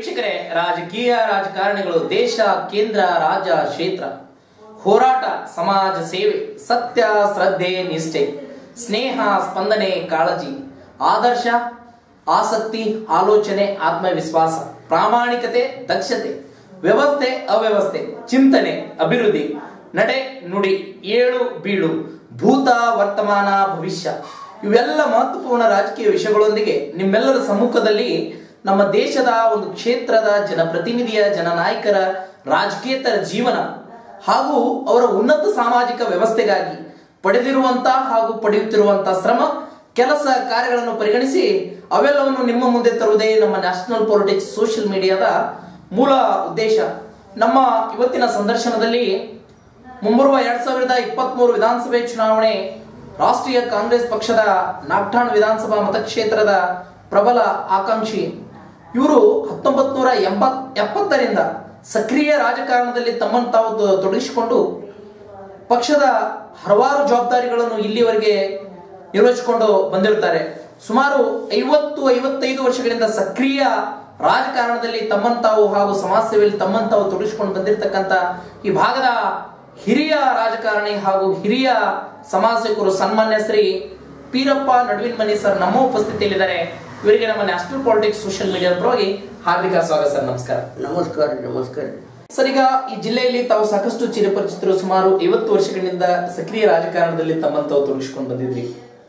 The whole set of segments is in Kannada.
ವೀಕ್ಷಕರೇ ರಾಜಕೀಯ ರಾಜಕಾರಣಿಗಳು ದೇಶ ಕೇಂದ್ರ ರಾಜ್ಯ ಕ್ಷೇತ್ರ ಹೋರಾಟ ಸಮಾಜ ಸೇವೆ ಸತ್ಯ ಶ್ರದ್ಧೆ ನಿಷ್ಠೆ ಸ್ನೇಹ ಸ್ಪಂದನೆ ಕಾಳಜಿ ಆದರ್ಶ ಆಸಕ್ತಿ ಆಲೋಚನೆ ಆತ್ಮವಿಶ್ವಾಸ ಪ್ರಾಮಾಣಿಕತೆ ದಕ್ಷತೆ ವ್ಯವಸ್ಥೆ ಅವ್ಯವಸ್ಥೆ ಚಿಂತನೆ ಅಭಿವೃದ್ಧಿ ನಡೆ ನುಡಿ ಏಳು ಬೀಳು ಭೂತ ವರ್ತಮಾನ ಭವಿಷ್ಯ ಇವೆಲ್ಲ ಮಹತ್ವಪೂರ್ಣ ರಾಜಕೀಯ ವಿಷಯಗಳೊಂದಿಗೆ ನಿಮ್ಮೆಲ್ಲರ ಸಮ್ಮುಖದಲ್ಲಿ ನಮ್ಮ ದೇಶದ ಒಂದು ಕ್ಷೇತ್ರದ ಜನಪ್ರತಿನಿಧಿಯ ಜನನಾಯಕರ ರಾಜಕೀಯತರ ಜೀವನ ಹಾಗೂ ಅವರ ಉನ್ನತ ಸಾಮಾಜಿಕ ವ್ಯವಸ್ಥೆಗಾಗಿ ಪಡೆದಿರುವಂತ ಹಾಗೂ ಪಡೆಯುತ್ತಿರುವಂತ ಶ್ರಮ ಕೆಲಸ ಕಾರ್ಯಗಳನ್ನು ಪರಿಗಣಿಸಿ ಅವೆಲ್ಲವನ್ನು ನಿಮ್ಮ ಮುಂದೆ ತರುವುದೇ ನಮ್ಮ ನ್ಯಾಷನಲ್ ಪೊಲಿಟಿಕ್ಸ್ ಸೋಷಿಯಲ್ ಮೀಡಿಯಾದ ಮೂಲ ಉದ್ದೇಶ ನಮ್ಮ ಇವತ್ತಿನ ಸಂದರ್ಶನದಲ್ಲಿ ಮುಂಬರುವ ಎರಡ್ ಸಾವಿರದ ಇಪ್ಪತ್ಮೂರು ವಿಧಾನಸಭೆ ಚುನಾವಣೆ ರಾಷ್ಟ್ರೀಯ ಕಾಂಗ್ರೆಸ್ ಪಕ್ಷದ ನಾಗ್ಠಾಣ್ ವಿಧಾನಸಭಾ ಮತಕ್ಷೇತ್ರದ ಪ್ರಬಲ ಆಕಾಂಕ್ಷಿ ಇವರು ಹತ್ತೊಂಬತ್ ನೂರ ಎಂಬತ್ ಎಪ್ಪತ್ತರಿಂದ ಸಕ್ರಿಯ ರಾಜಕಾರಣದಲ್ಲಿ ತಮ್ಮನ್ನು ತಾವು ತೊ- ತೊಡಗಿಸಿಕೊಂಡು ಪಕ್ಷದ ಹಲವಾರು ಜವಾಬ್ದಾರಿಗಳನ್ನು ಇಲ್ಲಿವರೆಗೆ ನಿರ್ವಹಿಸಿಕೊಂಡು ಬಂದಿರುತ್ತಾರೆ ಸುಮಾರು ಐವತ್ತು ಐವತ್ತೈದು ವರ್ಷಗಳಿಂದ ಸಕ್ರಿಯ ರಾಜಕಾರಣದಲ್ಲಿ ತಮ್ಮನ್ನು ತಾವು ಹಾಗೂ ಸಮಾಜ ಸೇವೆಯಲ್ಲಿ ತಮ್ಮನ್ನು ತಾವು ತೊಡಗಿಸಿಕೊಂಡು ಬಂದಿರತಕ್ಕಂತ ಈ ಭಾಗದ ಹಿರಿಯ ರಾಜಕಾರಣಿ ಹಾಗೂ ಹಿರಿಯ ಸಮಾಜ ಸೇವಕರು ಸನ್ಮಾನ್ಯ ಶ್ರೀ ಪೀರಪ್ಪ ನಡುವಿನ ಮನಿ ಸರ್ ನಮ್ಮ ಉಪಸ್ಥಿತಿಯಲ್ಲಿದ್ದಾರೆ ಇವರಿಗೆ ನಮ್ಮ ನ್ಯಾಷನಲ್ ಪಾಲಿಟಿಕ್ಸ್ ಸೋಷಿಯಲ್ ಮೀಡಿಯಾದ ಪರವಾಗಿ ಹಾರ್ದಿಕ ಸ್ವಾಗತ ಸರ್ ನಮಸ್ಕಾರ ನಮಸ್ಕಾರ ನಮಸ್ಕಾರ ಸರ್ ಈಗ ಈ ಜಿಲ್ಲೆಯಲ್ಲಿ ತಾವು ಸಾಕಷ್ಟು ಚಿರಪರಿಚಿತರು ಸುಮಾರು ಐವತ್ತು ವರ್ಷಗಳಿಂದ ಸಕ್ರಿಯ ರಾಜಕಾರಣದಲ್ಲಿ ತಮ್ಮನ್ನು ತಾವು ತೊಡಗಿಸಿಕೊಂಡು ಬಂದಿದ್ರಿ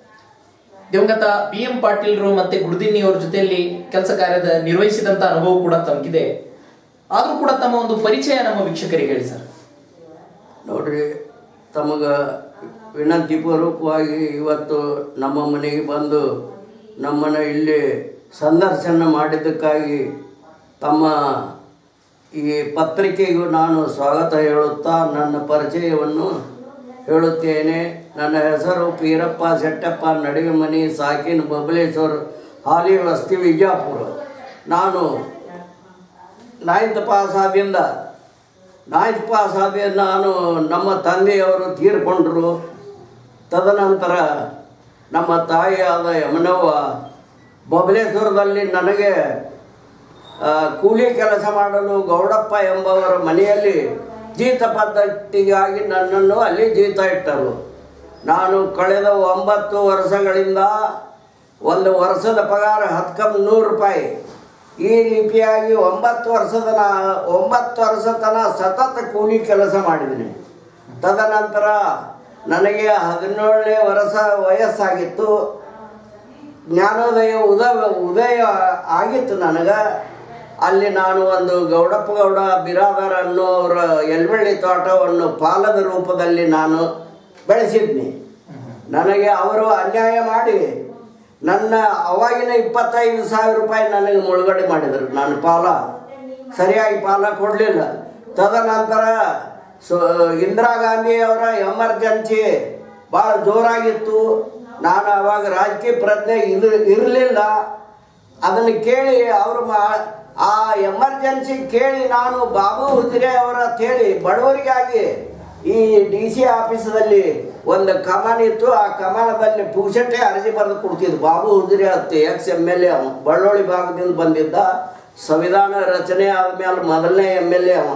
ದಿವಂಗತ ಬಿ ಎಂ ಪಾಟೀಲ್ರು ಮತ್ತೆ ಗುಡ್ದಿನ್ನಿ ಅವರ ಜೊತೆಯಲ್ಲಿ ಕೆಲಸ ಕಾರ್ಯದ ನಿರ್ವಹಿಸಿದಂತ ಅನುಭವ ಕೂಡ ತಮಗಿದೆ ಆದ್ರೂ ಕೂಡ ತಮ್ಮ ಒಂದು ಪರಿಚಯ ನಮ್ಮ ವೀಕ್ಷಕರಿಗೆ ಹೇಳಿ ಸರ್ ನೋಡ್ರಿ ತಮಗ ವಿನಂತಿ ಪೂರ್ವಕವಾಗಿ ಇವತ್ತು ನಮ್ಮ ಮನೆಗೆ ಬಂದು ನಮ್ಮನ್ನು ಇಲ್ಲಿ ಸಂದರ್ಶನ ಮಾಡಿದ್ದಕ್ಕಾಗಿ ತಮ್ಮ ಈ ಪತ್ರಿಕೆಗೂ ನಾನು ಸ್ವಾಗತ ಹೇಳುತ್ತಾ ನನ್ನ ಪರಿಚಯವನ್ನು ಹೇಳುತ್ತೇನೆ ನನ್ನ ಹೆಸರು ಪೀರಪ್ಪ ಶೆಟ್ಟಪ್ಪ ನಡಿಗೆಮನಿ ಸಾಕಿನ ಬಬಲೇಶ್ವರ ಹಾಲಿ ವಸ್ತಿ ವಿಜಾಪುರ ನಾನು ನೈನ್ತ್ ಪಾಸ್ ಆದಿಂದ ನೈನ್ತ್ ಪಾಸ್ ಆದ ನಾನು ನಮ್ಮ ತಂದೆಯವರು ತೀರ್ಕೊಂಡ್ರು ತದನಂತರ ನಮ್ಮ ತಾಯಿಯಾದ ಯಮನವ್ವ ಬಬಲೇಶ್ವರದಲ್ಲಿ ನನಗೆ ಆ, ಕೂಲಿ ಕೆಲಸ ಮಾಡಲು ಗೌಡಪ್ಪ ಎಂಬವರ ಮನೆಯಲ್ಲಿ ಜೀತ ಪದ್ಧತಿಗಾಗಿ ನನ್ನನ್ನು ಅಲ್ಲಿ ಜೀತ ಇಟ್ಟರು ನಾನು ಕಳೆದ ಒಂಬತ್ತು ವರ್ಷಗಳಿಂದ ಒಂದು ವರ್ಷದ ಪಗಾರ ಹತ್ಕಮ್ ನೂರು ರೂಪಾಯಿ ಈ ರೀತಿಯಾಗಿ ಒಂಬತ್ತು ವರ್ಷದ ನಾ ಒಂಬತ್ತು ವರ್ಷ ತನ ಸತತ ಕೂಲಿ ಕೆಲಸ ಮಾಡಿದ್ದೀನಿ ತದನಂತರ ನನಗೆ ಹದಿನೇಳನೇ ವರ್ಷ ವಯಸ್ಸಾಗಿತ್ತು ಜ್ಞಾನೋದಯ ಉದಯ ಉದಯ ಆಗಿತ್ತು ನನಗೆ ಅಲ್ಲಿ ನಾನು ಒಂದು ಗೌಡಪ್ಪ ಗೌಡ ಬಿರಾದರ್ ಅನ್ನೋರ ಎಲ್ಬಳ್ಳಿ ತೋಟವನ್ನು ಪಾಲದ ರೂಪದಲ್ಲಿ ನಾನು ಬೆಳೆಸಿದ್ನಿ ನನಗೆ ಅವರು ಅನ್ಯಾಯ ಮಾಡಿ ನನ್ನ ಅವಾಗಿನ ಇಪ್ಪತ್ತೈದು ಸಾವಿರ ರೂಪಾಯಿ ನನಗೆ ಮುಳುಗಡೆ ಮಾಡಿದರು ನಾನು ಪಾಲ ಸರಿಯಾಗಿ ಪಾಲ ಕೊಡಲಿಲ್ಲ ತದನಂತರ ಸೊ ಇಂದಿರಾ ಗಾಂಧಿ ಅವರ ಎಮರ್ಜೆನ್ಸಿ ಭಾಳ ಜೋರಾಗಿತ್ತು ನಾನು ಅವಾಗ ರಾಜಕೀಯ ಪ್ರಜ್ಞೆ ಇದು ಇರಲಿಲ್ಲ ಅದನ್ನು ಕೇಳಿ ಅವರು ಮಾ ಆ ಎಮರ್ಜೆನ್ಸಿ ಕೇಳಿ ನಾನು ಬಾಬು ಹುಜ್ರೆ ಅವರ ಹೇಳಿ ಬಡವರಿಗಾಗಿ ಈ ಡಿ ಸಿ ಆಫೀಸದಲ್ಲಿ ಒಂದು ಕಮಾನ್ ಇತ್ತು ಆ ಕಮಾನದಲ್ಲಿ ಪುಕ್ಷಟೆ ಅರ್ಜಿ ಬರೆದು ಕೊಡ್ತಿದ್ದು ಬಾಬು ಹುಜ್ರೆ ಅಂತ ಎಕ್ಸ್ ಎಮ್ ಎಲ್ ಎ ಅವ ಬಳ್ಳೋಳಿ ಭಾಗದಿಂದ ಬಂದಿದ್ದ ಸಂವಿಧಾನ ರಚನೆ ಆದ್ಮೇಲೆ ಮೊದಲನೇ ಎಮ್ ಎಲ್ ಎ ಅವ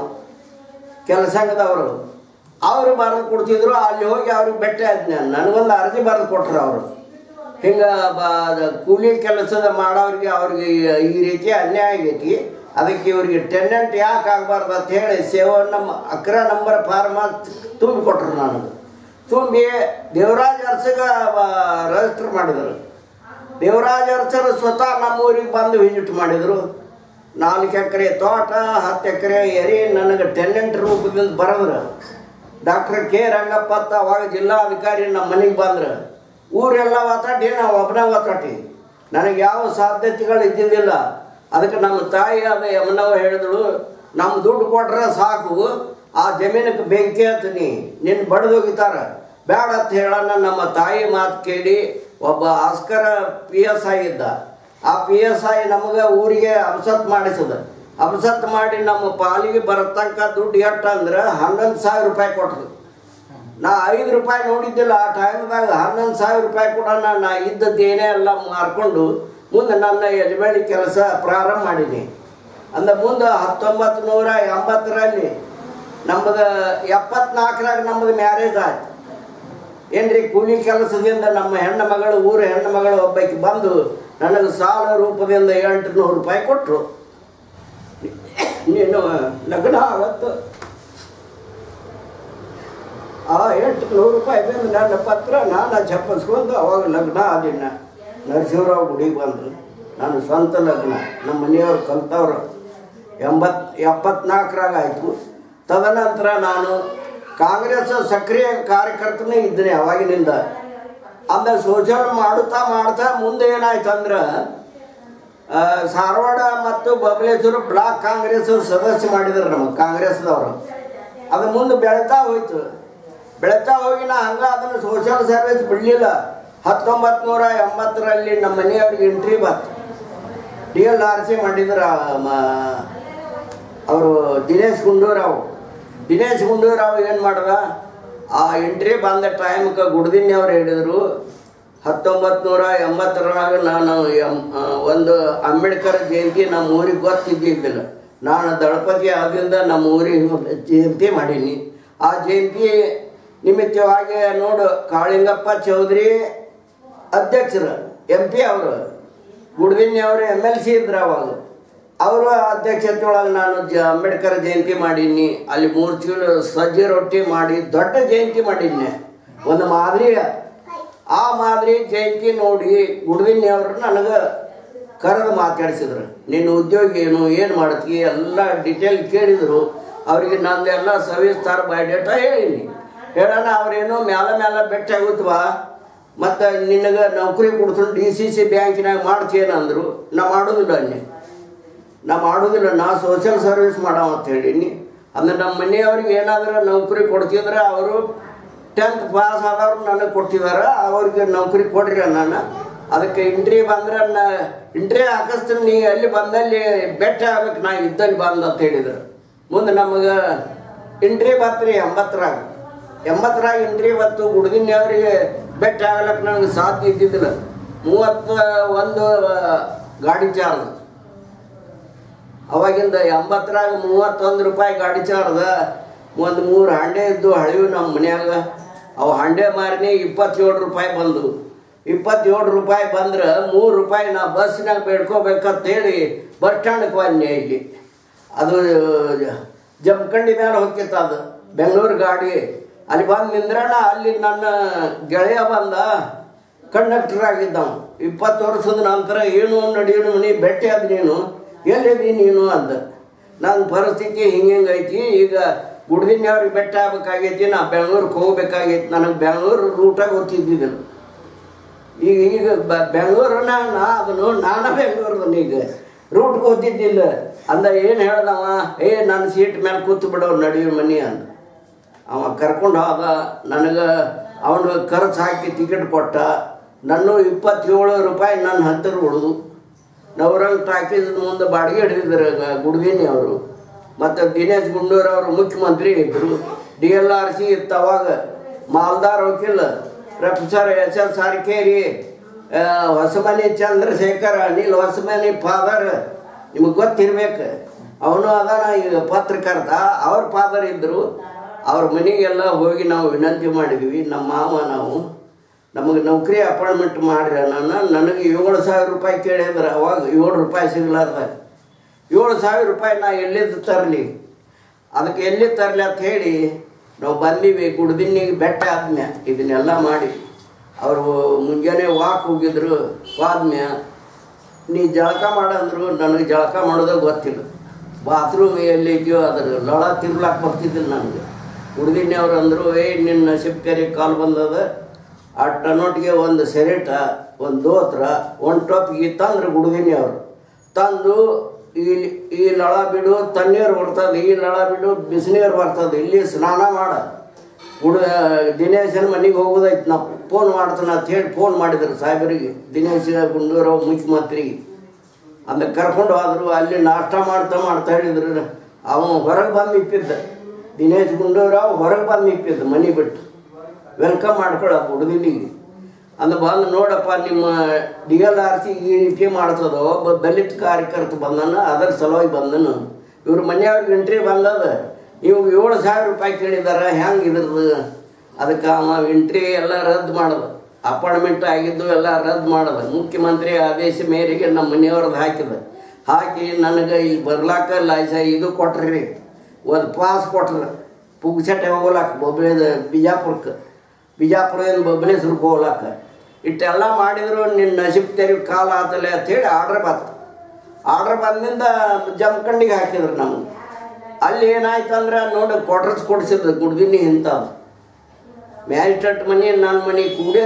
ಕೆಲಸಂಗದವರು ಅವರು ಬರೆದು ಕೊಡ್ತಿದ್ರು ಅಲ್ಲಿ ಹೋಗಿ ಅವ್ರಿಗೆ ಭೇಟಿ ಆದ್ನ ನನಗೊಂದು ಅರ್ಜಿ ಬರೆದು ಕೊಟ್ರು ಅವರು ಹಿಂಗೆ ಬ ಕೂಲಿ ಕೆಲಸದ ಮಾಡೋರಿಗೆ ಅವ್ರಿಗೆ ಈ ರೀತಿ ಅನ್ಯಾಯ ಆಗೈತಿ ಅದಕ್ಕೆ ಇವ್ರಿಗೆ ಟೆನೆಂಟ್ ಯಾಕೆ ಆಗಬಾರ್ದು ಅಂತ ಹೇಳಿ ಸೇವಾ ನಮ್ಮ ಅಕ್ರ ನಂಬರ್ ಫಾರ್ಮ ತುಂಬಿ ಕೊಟ್ರು ನನಗೆ ತುಂಬಿ ದೇವರಾಜ್ ಅರ್ಸಗ ರಿಜಿಸ್ಟರ್ ಮಾಡಿದರು ದೇವರಾಜ್ ಅರ್ಚರು ಸ್ವತಃ ನಮ್ಮ ಊರಿಗೆ ಬಂದು ವಿಸಿಟ್ ಮಾಡಿದರು ನಾಲ್ಕು ಎಕರೆ ತೋಟ ಹತ್ತು ಎಕರೆ ಎರಿ ನನಗೆ ಟೆನೆಂಟ್ ರೂಪದಿಂದ ಬರೆದ್ರು ಡಾಕ್ಟರ್ ಕೆ ರಂಗಪ್ಪ ಅಂತ ಅವಾಗ ಜಿಲ್ಲಾಧಿಕಾರಿ ನಮ್ಮ ಮನೆಗೆ ಬಂದ್ರು ಊರೆಲ್ಲ ಒತ್ತಾಟಿ ನಾವು ಒಬ್ಬನೇ ಒತ್ತಾಟಿ ನನಗೆ ಯಾವ ಸಾಧ್ಯತೆಗಳು ಇದ್ದಿದ್ದಿಲ್ಲ ಅದಕ್ಕೆ ನಮ್ಮ ತಾಯಿ ಆದ ಯಮನವ ಹೇಳಿದಳು ನಮ್ಮ ದುಡ್ಡು ಕೊಟ್ರೆ ಸಾಕು ಆ ಜಮೀನಕ್ಕೆ ಬೆಂಕಿ ಹತ್ತೀನಿ ನಿನ್ನ ಬಡ್ದೋಗಿತಾರ ಬೇಡ ಅಂತ ಹೇಳೋಣ ನಮ್ಮ ತಾಯಿ ಮಾತು ಕೇಳಿ ಒಬ್ಬ ಆಸ್ಕರ ಪಿ ಎಸ್ ಐ ಇದ್ದ ಆ ಪಿ ಎಸ್ ಐ ನಮಗೆ ಊರಿಗೆ ಅಬ್ಸತ್ ಮಾಡಿಸದ ಅಬ್ಸತ್ ಮಾಡಿ ನಮ್ಮ ಪಾಲಿಗೆ ಬರತಕ್ಕ ದುಡ್ಡು ಎಷ್ಟು ಅಂದ್ರೆ ಹನ್ನೊಂದು ಸಾವಿರ ರೂಪಾಯಿ ಕೊಟ್ಟರು ನಾ ಐದು ರೂಪಾಯಿ ನೋಡಿದ್ದಿಲ್ಲ ಆ ಟೈಮ್ದಾಗ ಹನ್ನೊಂದು ಸಾವಿರ ರೂಪಾಯಿ ಕೂಡ ನಾ ನಾ ಇದ್ದದ್ದು ಏನೇ ಎಲ್ಲ ಮಾರ್ಕೊಂಡು ಮುಂದೆ ನನ್ನ ಎಲಿಬೇಳಿ ಕೆಲಸ ಪ್ರಾರಂಭ ಮಾಡೀನಿ ಅಂದ ಮುಂದೆ ಹತ್ತೊಂಬತ್ತು ನೂರ ಎಂಬತ್ತರಲ್ಲಿ ನಮ್ಮದು ಎಪ್ಪತ್ನಾಲ್ಕರಾಗ ನಮ್ಮದು ಮ್ಯಾರೇಜ್ ಆಯ್ತು ಏನ್ರಿ ಕೂಲಿ ಕೆಲಸದಿಂದ ನಮ್ಮ ಹೆಣ್ಣು ಮಗಳು ಊರ ಹೆಣ್ಣು ಮಗಳು ಒಬ್ಬಾಕಿ ಬಂದು ನನಗೆ ಸಾಲ ರೂಪದಿಂದ ಎಂಟು ನೂರು ರೂಪಾಯಿ ಕೊಟ್ಟರು ನೀನು ಲಗ್ನ ಆಗತ್ತು ಆ ಎಂಟು ನೂರು ರೂಪಾಯಿ ಬಂದು ನನ್ನ ಪತ್ರ ನಾನು ಚಪ್ಪಸ್ಕೊಂಡು ಅವಾಗ ಲಗ್ನ ಆದಿನ ನರಸಿಂಹರಾವ್ ಗುಡಿಗೆ ಬಂದರು ನಾನು ಸ್ವಂತ ಲಗ್ನ ನಮ್ಮ ಮನೆಯವ್ರು ಕಲ್ತವ್ರು ಎಂಬತ್ ಎಪ್ಪತ್ನಾಲ್ಕರಾಗ ಆಯಿತು ತದನಂತರ ನಾನು ಕಾಂಗ್ರೆಸ್ ಸಕ್ರಿಯ ಕಾರ್ಯಕರ್ತನೇ ಇದ್ದೀನಿ ಅವಾಗಿನಿಂದ ಅಂದ ಸೋಷಲ್ ಮಾಡುತ್ತಾ ಮಾಡ್ತಾ ಮುಂದೆ ಏನಾಯ್ತು ಅಂದ್ರೆ ಆ, ಧಾರವಾಡ ಮತ್ತು ಬಬಲೇಶ್ವರ ಬ್ಲಾಕ್ ಕಾಂಗ್ರೆಸ್ ಸದಸ್ಯ ಮಾಡಿದ್ರು ನಮಗೆ ಕಾಂಗ್ರೆಸ್ದವರು ಅದು ಮುಂದೆ ಬೆಳೀತಾ ಹೋಯ್ತು ಬೆಳೀತಾ ಹೋಗಿ ನಾ ಹಂಗ ಅದನ್ನು ಸೋಷಿಯಲ್ ಸರ್ವಿಸ್ ಬಿಡಲಿಲ್ಲ ಹತ್ತೊಂಬತ್ತು ನೂರ ಎಂಬತ್ತರಲ್ಲಿ ನಮ್ಮ ಮನೆಯವ್ರಿಗೆ ಎಂಟ್ರಿ ಬಂತು ಡಿ ಎಲ್ ಆರ್ ಸಿ ಮಾಡಿದ್ರು ಅವರು ದಿನೇಶ್ ಗುಂಡೂರಾವ್ ದಿನೇಶ್ ಗುಂಡೂರಾವ್ ಏನು ಮಾಡ್ದ ಆ ಎಂಟ್ರಿ ಬಂದ ಟೈಮ್ಗೆ ಗುಡ್ದಿನ್ನಿ ಅವ್ರು ಹೇಳಿದರು ಹತ್ತೊಂಬತ್ತು ನೂರ ಎಂಬತ್ತರಾಗ ನಾನು ಎಂ ಆ, ಒಂದು ಅಂಬೇಡ್ಕರ್ ಜಯಂತಿ ನಮ್ಮ ಊರಿಗೆ ಗೊತ್ತಿದ್ದಿದ್ದಿಲ್ಲ ನಾನು ದಳಪತಿ ಆದ್ರಿಂದ ನಮ್ಮ ಊರಿಗೆ ಜಯಂತಿ ಮಾಡೀನಿ ಆ ಜಯಂತಿ ನಿಮಿತ್ತವಾಗಿ ನೋಡು ಕಾಳಿಂಗಪ್ಪ ಚೌಧರಿ ಅಧ್ಯಕ್ಷರು ಎಂ ಪಿ ಅವರು ಗುಡ್ದಿನ್ನಿ ಅವರು ಎಮ್ ಎಲ್ ಸಿ ಇದ್ರು ಅವಾಗ ಅವರ ಅಧ್ಯಕ್ಷತೆ ಒಳಗೆ ನಾನು ಜ ಅಂಬೇಡ್ಕರ್ ಜಯಂತಿ ಮಾಡೀನಿ ಅಲ್ಲಿ ಮೂರು ಚೀಲ ಸಜ್ಜಿ ರೊಟ್ಟಿ ಮಾಡಿ ದೊಡ್ಡ ಜಯಂತಿ ಮಾಡೀನಿ ಒಂದು ಮಾದರಿಯ ಆ ಮಾದರಿ ಜಯಂತಿ ನೋಡಿ ಗುಡ್ದಿನ್ನಿ ಅವರು ನನಗೆ ಕರೆದು ಮಾತಾಡಿಸಿದ್ರು ನಿನ್ನ ಉದ್ಯೋಗ ಏನು ಏನು ಮಾಡ್ತೀವಿ ಎಲ್ಲ ಡಿಟೇಲ್ ಕೇಳಿದರು ಅವರಿಗೆ ನಂದೆಲ್ಲ ಸವಿಸ್ತಾರ ಬಯೋಡೇಟಾ ಹೇಳೀನಿ ಹೇಳೋಣ ಅವ್ರೇನೋ ಮ್ಯಾಲ ಮ್ಯಾಲ ಭೇಟಿ ಆಗುತ್ತವಾ ಮತ್ತು ನಿನಗೆ ನೌಕರಿ ಕೊಡ್ತೀನಿ ಡಿ ಸಿ ಸಿ ಬ್ಯಾಂಕಿನಾಗ ಮಾಡ್ತೀಯೇನು ಅಂದರು ನಾ ಮಾಡೋದಿಲ್ಲ ಅನ್ನಿ ನಾ ಮಾಡೋದಿಲ್ಲ ನಾ ಸೋಷಿಯಲ್ ಸರ್ವಿಸ್ ಮಾಡೋ ಅಂತ ಹೇಳೀನಿ ಅಂದ್ರೆ ನಮ್ಮ ಮನೆಯವ್ರಿಗೆ ಏನಾದರೂ ನೌಕರಿ ಕೊಡ್ತಿದ್ರೆ ಅವರು ಟೆಂತ್ ಪಾಸ್ ಆದವ್ರು ನನಗೆ ಕೊಟ್ಟಿದ್ದಾರೆ ಅವ್ರಿಗೆ ನೌಕರಿ ಕೊಡ್ರಿ ನಾನು ಅದಕ್ಕೆ ಇಂಟ್ರಿ ಬಂದ್ರೆ ನಾ ಇಂಟ್ರಿ ಹಾಕಿಸ್ತೀನಿ ನೀ ಅಲ್ಲಿ ಬಂದಲ್ಲಿ ಬೆಟ್ಟ ಆಗ್ಬೇಕು ನಾ ಇದ್ದಲ್ಲಿ ಬಂದು ಅಂತ ಹೇಳಿದ್ರು ಮುಂದೆ ನಮಗೆ ಇಂಟ್ರಿ ಬತ್ರಿ ಎಂಬತ್ತರಾಗ ಎಂಬತ್ತರಾಗ ಇಂಟ್ರಿ ಬತ್ತು ಗುಡ್ದಿನ್ನಿ ಅವರಿಗೆ ಬೆಟ್ಟ ಆಗ್ಲಕ್ಕೆ ನನಗೆ ಸಾಧ್ಯ ಇದ್ದಿದ್ದಿಲ್ಲ ಮೂವತ್ತ ಒಂದು ಗಾಡಿ ಚಾರ್ಜ್ ಅವಾಗಿಂದ ಎಂಬತ್ತರಾಗ ಮೂವತ್ತೊಂದು ರೂಪಾಯಿ ಗಾಡಿ ಚಾರ್ಜ ಒಂದು ಮೂರು ಹಂಡೆ ಇದ್ದು ಹಳಿವು ನಮ್ಮ ಮನ್ಯಾಗ ಅವು ಹಂಡೆ ಮಾರಿನಿ ಇಪ್ಪತ್ತೇಳು ರೂಪಾಯಿ ಬಂದು ಇಪ್ಪತ್ತೇಳು ರೂಪಾಯಿ ಬಂದ್ರೆ ಮೂರು ರೂಪಾಯಿ ನಾ ಬಸ್ನಾಗ ಬೇಡ್ಕೋಬೇಕಂತೇಳಿ ಬಸ್ ಸ್ಟ್ಯಾಂಡ್ಗೆ ಬನ್ನಿ ಇಲ್ಲಿ ಅದು ಜಮಖಂಡಿ ಮೇಲೆ ಹೋಗ್ತಿತ್ತು ಅದು ಬೆಂಗಳೂರು ಗಾಡಿ ಅಲ್ಲಿ ಬಂದು ನಿಂದ್ರಣ ಅಲ್ಲಿ ನನ್ನ ಗೆಳೆಯ ಬಂದ ಕಂಡಕ್ಟರ್ ಆಗಿದ್ದವ ಇಪ್ಪತ್ತು ವರ್ಷದ ನಂತರ ಏನು ನಡೆಯೋಣ ಮನಿ ಭೇಟಿ ಆದ ನೀನು ಎಲ್ಲಿದ್ದಿ ನೀನು ಅಂದ ನನ್ನ ಪರಿಸ್ಥಿತಿ ಹಿಂಗೆ ಐತಿ ಈಗ ಗುಡ್ದಿನ್ಯವ್ರಿಗೆ ಬೆಟ್ಟ ಆಗ್ಬೇಕಾಗೈತಿ ನಾ ಬೆಂಗಳೂರಿಗೆ ಹೋಗ್ಬೇಕಾಗೈತಿ ನನಗೆ ಬೆಂಗಳೂರು ರೂಟಾಗ ಗೊತ್ತಿದ್ದಿದ್ದಿಲ್ಲ ಈಗ ಈಗ ಬ- ಬೆಂಗಳೂರನ್ನ ನಾ ಅದನ್ನು ನಾನು ಬೆಂಗಳೂರದನ್ನ ಈಗ ರೂಟ್ ಗೊತ್ತಿದ್ದಿಲ್ಲ ಅಂದ ಏನು ಹೇಳ್ದವ ಏ ನನ್ನ ಸೀಟ್ ಮೇಲೆ ಕೂತು ಬಿಡೋ ನಡೆಯೋ ಮನಿ ಅಂದ ಅವ ಕರ್ಕೊಂಡು ಹೋದ ನನಗೆ ಅವನು ಖರ್ಚು ಹಾಕಿ ಟಿಕೆಟ್ ಕೊಟ್ಟ ನನ್ನ ಇಪ್ಪತ್ತೇಳು ರೂಪಾಯಿ ನನ್ನ ಹತ್ತಿರ ಉಳಿದು ನವರಂಗ್ ಟಾಕೀಸ್ ಮುಂದೆ ಬಾಡಿಗೆ ಹಿಡಿದಿದ್ರು ಗುಡ್ದಿನಿ ಅವರು ಮತ್ತು ದಿನೇಶ್ ಗುಂಡೂರ್ ಅವರು ಮುಖ್ಯಮಂತ್ರಿ ಇದ್ದರು ಡಿ ಎಲ್ ಆರ್ ಸಿ ಇತ್ತು ಅವಾಗ ಮಾಲ್ದಾರ್ ವಕೀಲ್ ಪ್ರೊಫೆಸರ್ ಎಸ್ ಎಸ್ ಸಾರ್ಕೇರಿ ಆ, ಹೊಸಮನಿ ಚಂದ್ರಶೇಖರ್ ಅನಿಲ್ ಹೊಸಮನಿ ಫಾದರ್ ನಿಮಗೆ ಗೊತ್ತಿರ್ಬೇಕು ಅವನು ಅದಾನ ಈಗ ಪತ್ರಕರ್ತ ಅವ್ರ ಫಾದರ್ ಇದ್ದರು ಅವ್ರ ಮನೆಗೆಲ್ಲ ಹೋಗಿ ನಾವು ವಿನಂತಿ ಮಾಡಿದ್ವಿ ನಮ್ಮ ಮಾವ ನಾವು ನಮಗೆ ನೌಕರಿ ಅಪಾಯಿಂಟ್ಮೆಂಟ್ ಮಾಡ್ರಿ ನಾನು ನನಗೆ ಏಳು ಸಾವಿರ ರೂಪಾಯಿ ಕೇಳಿದ್ರೆ ಅವಾಗ ಏಳು ರೂಪಾಯಿ ಸಿಗ್ಲಾರ್ದ ಏಳು ಸಾವಿರ ರೂಪಾಯಿ ನಾ ಎಲ್ಲಿದ್ದು ತರಲಿ ಅದಕ್ಕೆ ಎಲ್ಲಿ ತರಲಿ ಅಂತ ಹೇಳಿ ನಾವು ಬಂದೀವಿ ಗುಡ್ದಿನ್ನಿಗೆ ಬೆಟ್ಟ ಆದ್ಮ್ಯಾ ಇದನ್ನೆಲ್ಲ ಮಾಡಿ ಅವರು ಮುಂಜಾನೆ ವಾಕ್ ಹೋಗಿದ್ರು ಹೋದ್ಮ್ಯಾ ನೀ ಜಳಕ ಮಾಡಂದ್ರು ನನಗೆ ಜಳಕ ಮಾಡೋದೇ ಗೊತ್ತಿಲ್ಲ ಬಾತ್ರೂಮ್ ಎಲ್ಲಿ ಇದೆಯೋ ಅದ್ರ ಲೊಳ ತಿರ್ಲಾಕ್ ಬರ್ತಿದ್ದಿಲ್ಲ ನನಗೆ ಹುಡ್ದಿನ್ನಿ ಅವ್ರು ಅಂದರು ಏ ನಿನ್ನ ನಸೀಬ್ಕರಿ ಕಾಲು ಬಂದದ ಆ ಟನೋಟ್ಗೆ ಒಂದು ಸೆರೆಟ ಒಂದು ದೋತ್ರ ಒಂದು ಟೊಪ್ಪಿಗೆ ತಂದ್ರು ಗುಡ್ದಿನಿ ಅವರು ತಂದು ಈ ಈ ನಳ ಬಿಡು ತಣ್ಣೀರು ಬರ್ತದೆ ಈ ನಳ ಬಿಡು ಬಿಸಿನೀರು ಬರ್ತದೆ ಇಲ್ಲಿ ಸ್ನಾನ ಮಾಡ ಹುಡ ದಿನೇಶನ ಮನೆಗೆ ಹೋಗೋದೈತೆ ನಾವು ಫೋನ್ ಮಾಡ್ತಾನೆ ಅಂತ ಹೇಳಿ ಫೋನ್ ಮಾಡಿದ್ರು ಸಾಹೇಬರಿಗೆ ದಿನೇಶ್ ಗುಂಡೂರಾವ್ ಮುಖ್ಯಮಂತ್ರಿಗೆ ಅಂದ್ರೆ ಕರ್ಕೊಂಡು ಹೋದ್ರು ಅಲ್ಲಿ ನಾಷ್ಟ ಮಾಡ್ತಾ ಮಾಡ್ತಾ ಹೇಳಿದ್ರು ಅವನು ಹೊರಗೆ ಬಂದು ನಿಂತಿದ್ದ ದಿನೇಶ್ ಗುಂಡೂರಾವ್ ಹೊರಗೆ ಬಂದು ನಿಂತಿದ್ದ ಮನೆ ಬಿಟ್ಟು ವೆಲ್ಕಮ್ ಮಾಡ್ಕೊಳ್ಳೋ ಹುಡುಗಿನಿಗೆ ಅಂದ ಬಂದು ನೋಡಪ್ಪ ನಿಮ್ಮ ಡಿ ಎಲ್ ಆರ್ ಸಿ ಈ ರೀತಿ ಮಾಡ್ತದೋ ಒಬ್ಬ ದಲಿತ ಕಾರ್ಯಕರ್ತ ಬಂದನ ಅದರ ಸಲುವಾಗಿ ಬಂದನು ಇವ್ರ ಮನೆಯವ್ರಿಗೆ ಎಂಟ್ರಿ ಬಂದದ ನೀವು ಏಳು ಸಾವಿರ ರೂಪಾಯಿ ಕೇಳಿದಾರ ಹೆಂಗೆ ಇದ್ರದ್ದು ಅದಕ್ಕೆ ಅವ ಎಂಟ್ರಿ ಎಲ್ಲ ರದ್ದು ಮಾಡದ ಅಪಾಯಿಂಟ್ಮೆಂಟ್ ಆಗಿದ್ದು ಎಲ್ಲ ರದ್ದು ಮಾಡದ ಮುಖ್ಯಮಂತ್ರಿ ಆದೇಶ ಮೇರೆಗೆ ನಮ್ಮ ಮನೆಯವ್ರದ್ದು ಹಾಕಿದ ಹಾಕಿ ನನಗೆ ಇಲ್ಲಿ ಬರ್ಲಾಕ ಲೈಸ ಇದು ಕೊಟ್ರಿ ಒಂದು ಪಾಸ್ ಕೊಟ್ರ ಪುಗ್ಸಟ್ಟೆ ಹೋಗ್ಲಾಕ ಬೊಬ್ಬೆ ಬಿಜಾಪುರಕ್ಕೆ ಬಿಜಾಪುರದಿಂದ ಬೊಬ್ಬಲೇಶ್ವರಕ್ಕೆ ಹೋಗ್ಲಾಕ ಇಷ್ಟೆಲ್ಲ ಮಾಡಿದ್ರು ನಿನ್ನ ನಸೀಬ್ ತೆರಿಗೆ ಕಾಲ ಆತಲೆ ಅಂಥೇಳಿ ಆರ್ಡ್ರ್ ಬಂತು ಆರ್ಡ್ರ್ ಬಂದಿಂದ ಜಮಖಂಡಿಗೆ ಹಾಕಿದ್ರು ನಮಗೆ ಅಲ್ಲಿ ಏನಾಯ್ತು ಅಂದ್ರೆ ನೋಡಿ ಕ್ವಾರ್ಟರ್ಸ್ ಕೊಡಿಸಿದ್ರು ಗುಡ್ದಿನಿ ಇಂಥದ್ದು ಮ್ಯಾಜಿಸ್ಟ್ರೇಟ್ ಮನೆ ನನ್ನ ಮನೆ ಕೂಡೆ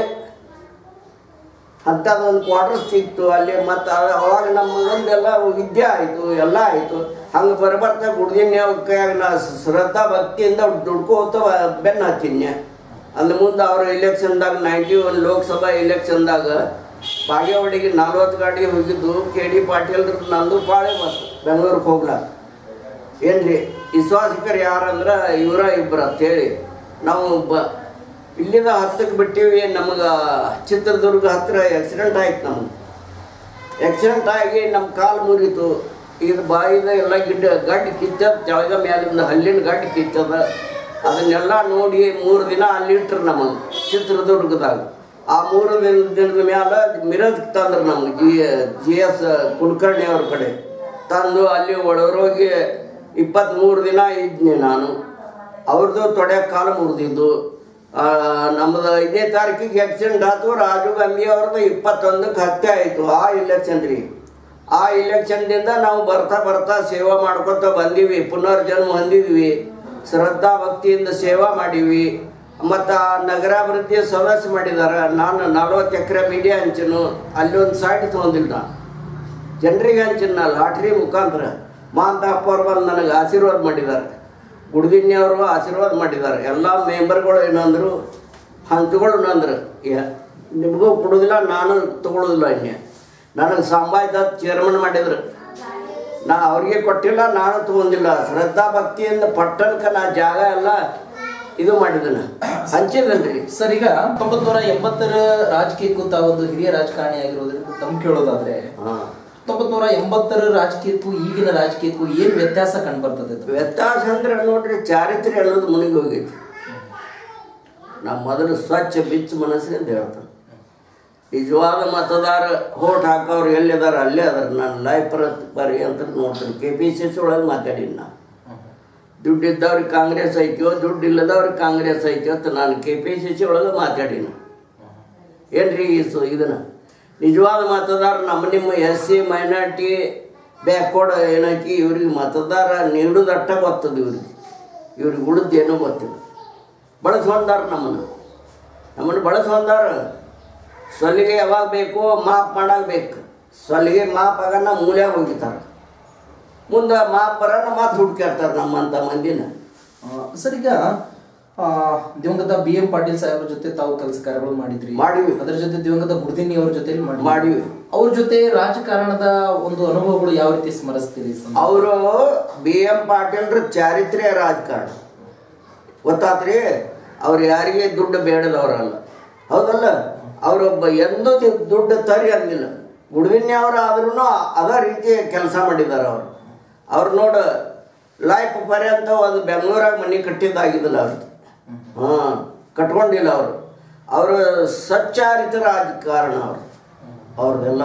ಅಂಥದ್ದೊಂದು ಕ್ವಾರ್ಟರ್ಸ್ ಸಿಕ್ತು ಅಲ್ಲಿ ಮತ್ತು ಅವಾಗ ನಮ್ಮ ಮಗಂದೆಲ್ಲ ವಿದ್ಯೆ ಆಯಿತು ಎಲ್ಲ ಆಯಿತು ಹಂಗೆ ಬರ್ಬರ್ತಾ ಗುಡ್ದಿನ ಕೈಯಾಗ ನಾ ಶ್ರದ್ಧಾ ಭಕ್ತಿಯಿಂದ ದುಡ್ಕೋತ ಬೆನ್ನ ಹಚ್ಚಿನ್ಯ ಅಂದ ಮುಂದೆ ಅವರು ಇಲೆಕ್ಷನ್ದಾಗ ನೈಂಟಿ ಒನ್ ಲೋಕಸಭಾ ಇಲೆಕ್ಷನ್ದಾಗ ಬಾಗೇವಾಡಿಗೆ ನಲ್ವತ್ತು ಗಾಡಿ ಹೋಗಿದ್ದು ಕೆ ಡಿ ಪಾಟೀಲ್ ನಂದು ಪಾಳೆ ಬಂತು ಬೆಂಗಳೂರಿಗೆ ಹೋಗ್ಲಾಕ ಏನ್ರಿ ವಿಶ್ವಾಸಿಕರು ಯಾರಂದ್ರೆ ಇವರ ಇಬ್ಬರು ಅಂತೇಳಿ ನಾವು ಬ ಇಲ್ಲಿಂದ ಹತ್ತಕ್ಕೆ ಬಿಟ್ಟಿವಿ ನಮಗೆ ಚಿತ್ರದುರ್ಗ ಹತ್ತಿರ ಆಕ್ಸಿಡೆಂಟ್ ಆಯ್ತು ನಮ್ಗೆ ಆಕ್ಸಿಡೆಂಟ್ ಆಗಿ ನಮ್ಮ ಕಾಲು ಮುರಿತು ಇದು ಬಾಯಿದ ಎಲ್ಲ ಗಿಡ್ಡ ಗಡ್ಡಿ ಕಿತ್ತದ ತೆಳಗ ಮ್ಯಾಲಿಂದ ಹಲ್ಲಿನ ಗಡ್ಡಿ ಕಿತ್ತದ ಅದನ್ನೆಲ್ಲ ನೋಡಿ ಮೂರು ದಿನ ಅಲ್ಲಿಟ್ರು ನಮಗೆ ಚಿತ್ರದುರ್ಗದಾಗ ಆ ಮೂರು ದಿನ ದಿನದ ಮ್ಯಾಲ ಮಿರಜ್ ತಂದ್ರು ನಮ್ಗೆ ಜಿ ಜಿ ಎಸ್ ಕುಲಕರ್ಣಿ ಅವ್ರ ಕಡೆ ತಂದು ಅಲ್ಲಿ ಒಳರೋಗಿ ಇಪ್ಪತ್ತ್ಮೂರು ದಿನ ಇದ್ನಿ ನಾನು ಅವ್ರದ್ದು ತೊಡೆ ಕಾಲು ಮುರಿದಿದ್ದು ನಮ್ಮದು ಐದನೇ ತಾರೀಕಿಗೆ ಆಕ್ಸಿಡೆಂಟ್ ಆಯ್ತು ರಾಜೀವ್ ಗಾಂಧಿ ಅವ್ರದ್ದು ಇಪ್ಪತ್ತೊಂದಕ್ಕೆ ಹತ್ಯೆ ಆಯಿತು ಆ ಇಲೆಕ್ಷನ್ ರೀ ಆ ಇಲೆಕ್ಷನ್ದಿಂದ ನಾವು ಬರ್ತಾ ಬರ್ತಾ ಸೇವಾ ಮಾಡ್ಕೊತ ಬಂದೀವಿ ಪುನರ್ಜನ್ಮ ಹೊಂದಿದ್ವಿ ಶ್ರದ್ಧಾ ಭಕ್ತಿಯಿಂದ ಸೇವಾ ಮಾಡೀವಿ ಮತ್ತು ನಗರಾಭಿವೃದ್ಧಿ ಸದಸ್ಯ ಮಾಡಿದಾರೆ ನಾನು ನಲ್ವತ್ತು ಎಕರೆ ಮೀಡಿಯಾ ಹಂಚನು ಅಲ್ಲಿ ಒಂದು ಸೈಟ್ ತೊಗೊಂಡಿಲ್ಲ ನಾನು ಜನರಿಗೆ ಹಂಚಿನ ಲಾಟ್ರಿ ಮುಖಾಂತರ ಮಾಂತಪ್ಪ ಅವ್ರು ಬಂದು ನನಗೆ ಆಶೀರ್ವಾದ ಮಾಡಿದ್ದಾರೆ ಗುಡ್ದಿನ್ನಿ ಅವರು ಆಶೀರ್ವಾದ ಮಾಡಿದ್ದಾರೆ ಎಲ್ಲ ಮೆಂಬರ್ಗಳು ಏನಂದ್ರು ಹಂತಗಳು ನಂದ್ರು ಯ- ನಿಮಗೂ ಕೊಡೋದಿಲ್ಲ ನಾನು ತಗೊಳ್ಳೋದಿಲ್ಲ ಇನ್ಯ ನನಗೆ ಸಂಭಾಯ್ತ ಚೇರ್ಮನ್ ಮಾಡಿದ್ರು ನಾ ಅವ್ರಿಗೆ ಕೊಟ್ಟಿಲ್ಲ ನಾನು ತಗೊಂಡಿಲ್ಲ ಶ್ರದ್ಧಾ ಭಕ್ತಿಯಿಂದ ಪಟ್ಟಣಕ್ಕೆ ನಾ ಜಾಗ ಎಲ್ಲ ಇದು ಮಾಡಿದ್ದೇನೆ ಹಂಚಿದನ್ರಿ ಸರ್ ಈಗ ಹತ್ತೊಂಬತ್ ನೂರ ಎಂಬತ್ತರ ರಾಜಕೀಯಕ್ಕೂ ತಾವೊಂದು ಹಿರಿಯ ರಾಜಕಾರಣಿ ಆಗಿರೋದ್ರಿಂದ ತಮ್ ಕೇಳೋದಾದ್ರೆ ಹಾಂ ಹತ್ತೊಂಬತ್ ನೂರ ಎಂಬತ್ತರ ರಾಜಕೀಯಕ್ಕೂ ಈಗಿನ ರಾಜಕೀಯಕ್ಕೂ ಏನ್ ವ್ಯತ್ಯಾಸ ಕಂಡ್ಬರ್ತದೆ ವ್ಯತ್ಯಾಸ ಅಂದ್ರೆ ನೋಡ್ರಿ ಚಾರಿತ್ರ್ಯ ಅನ್ನೋದು ಮುನಿಗಿ ಹೋಗೈತಿ ನಮ್ಮ ಮೊದಲು ಸ್ವಚ್ಛ ಬಿಚ್ಚ ಮನಸ್ಸಿನಿಂದ ಹೇಳ್ತಾನೆ ನಿಜವಾದ ಮತದಾರ ಹೋಟ್ ಹಾಕೋರು ಎಲ್ಲಿದಾರ ಅಲ್ಲೇ ಅದಾರ ನಾನು ಲೈಫ್ ಬರಿ ಅಂತ ನೋಡ್ತೀನಿ ಕೆ ಪಿ ಸಿ ಸಿ ಒಳಗೆ ಮಾತಾಡೀನಿ ನಾ ದುಡ್ಡು ಇದ್ದವ್ರಿಗೆ ಕಾಂಗ್ರೆಸ್ ಐಕ್ಯೋ ದುಡ್ಡು ಇಲ್ಲದವ್ರಿಗೆ ಕಾಂಗ್ರೆಸ್ ಐಕ್ಯೋ ಅಂತ ನಾನು ಕೆ ಪಿ ಸಿ ಸಿ ಒಳಗೆ ಮಾತಾಡೀನಿ ಏನ್ರಿ ಈ ಸು ಇದನ್ನ ನಿಜವಾದ ಮತದಾರ ನಮ್ಮ ನಿಮ್ಮ ಎಸ್ ಸಿ ಮೈನಾರಿಟಿ ಬ್ಯಾಕ್ವರ್ಡ್ ಏನೈತಿ ಇವ್ರಿಗೆ ಮತದಾರ ನೀಡುದಟ್ಟ ಗೊತ್ತದ ಇವ್ರಿಗೆ ಇವ್ರಿಗೆ ಉಳಿದು ಏನೂ ಗೊತ್ತಿಲ್ಲ ಬಳಸ್ಕೊಂಡಾರ ನಮ್ಮನ್ನು ನಮ್ಮನ್ನು ಬಳಸ್ಕೊಂಡಾರ ಸೊಲ್ಲಿಗೆ ಯಾವಾಗ ಬೇಕು ಮಾಪ್ ಮಾಡಾಕ್ ಬೇಕು ಸೊಲ್ಲಿಗೆ ಮಾಪ್ ಆಗನ ಮೂಲ್ಯಾಗ ಹೋಗಿತಾರೆ ಮುಂದೆ ಮಾಪ್ ಬರೋಣ ಮಾತು ಹುಡ್ಕ್ಯಾರ್ತಾರೆ ನಮ್ಮಂಥ ಮಂದಿನ ಆ, ಸರ್ ಈಗ ಆ, ದಿವಂಗತ ಬಿ ಎಂ ಪಾಟೀಲ್ ಸಾಹೇಬ್ರ ಜೊತೆ ತಾವು ಕೆಲಸ ಕಾರ್ಯಗಳು ಮಾಡಿದ್ರಿ ಮಾಡಿವಿ. ಅದರ ಜೊತೆ ದಿವಂಗತ ಗುಡ್ದಿನ್ನಿ ಅವ್ರ ಜೊತೆ ಮಾಡಿವಿ. ಅವ್ರ ಜೊತೆ ರಾಜಕಾರಣದ ಒಂದು ಅನುಭವಗಳು ಯಾವ ರೀತಿ ಸ್ಮರಿಸ್ತೀರಿ ಸರ್? ಅವರು ಬಿ ಎಂ ಪಾಟೀಲ್ರ ಚಾರಿತ್ರ್ಯ ರಾಜಕಾರಣ ಗೊತ್ತಾತ್ರಿ ಅವ್ರು ಯಾರಿಗೆ ದುಡ್ಡು ಬೇಡದವರಲ್ಲ ಹೌದಲ್ಲ ಅವರೊಬ್ಬ ಎಂದೂ ದಿ- ದುಡ್ಡು ತರಿ ಅಂದಿಲ್ಲ ಗುಡ್ವಿನ್ಯ ಅವರು ಆದ್ರೂ ಅದ ರೀತಿ ಕೆಲಸ ಮಾಡಿದ್ದಾರೆ ಅವರು ಅವ್ರು ನೋಡು ಲೈಫ್ ಪರ್ಯಂತ ಒಂದು ಬೆಂಗಳೂರಾಗ ಮನೆ ಕಟ್ಟಿದ್ದಾಗಿದ್ದಿಲ್ಲ ಅವ್ರದ್ದು ಹಾಂ ಕಟ್ಕೊಂಡಿಲ್ಲ ಅವರು ಅವರು ಸಚ್ಚಾರಿತ ರಾಜಕಾರಣ ಅವರು ಅವ್ರದ್ದೆಲ್ಲ